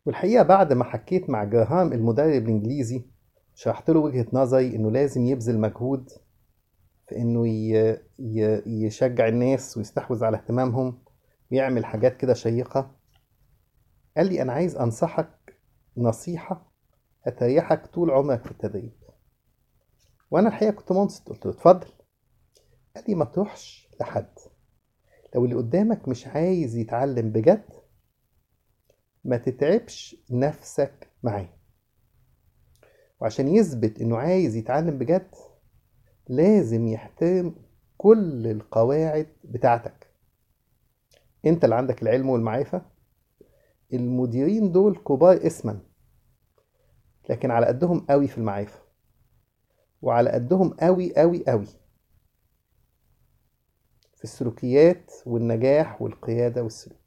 والحقيقة بعد ما حكيت مع جراهام المدرب الإنجليزي شرحت له وجهة نظري إنه لازم يبذل مجهود في إنه ي... ي... يشجع الناس ويستحوذ على اهتمامهم ويعمل حاجات كده شيقة قال لي أنا عايز أنصحك نصيحة هتريحك طول عمرك في التدريب وأنا الحقيقة كنت منصت قلت له اتفضل قال لي ما تروحش لحد لو اللي قدامك مش عايز يتعلم بجد ما تتعبش نفسك معاه وعشان يثبت انه عايز يتعلم بجد لازم يحترم كل القواعد بتاعتك انت اللي عندك العلم والمعرفة المديرين دول كبار اسما لكن على قدهم قوي في المعرفة وعلى قدهم قوي قوي قوي في السلوكيات والنجاح والقيادة والسلوك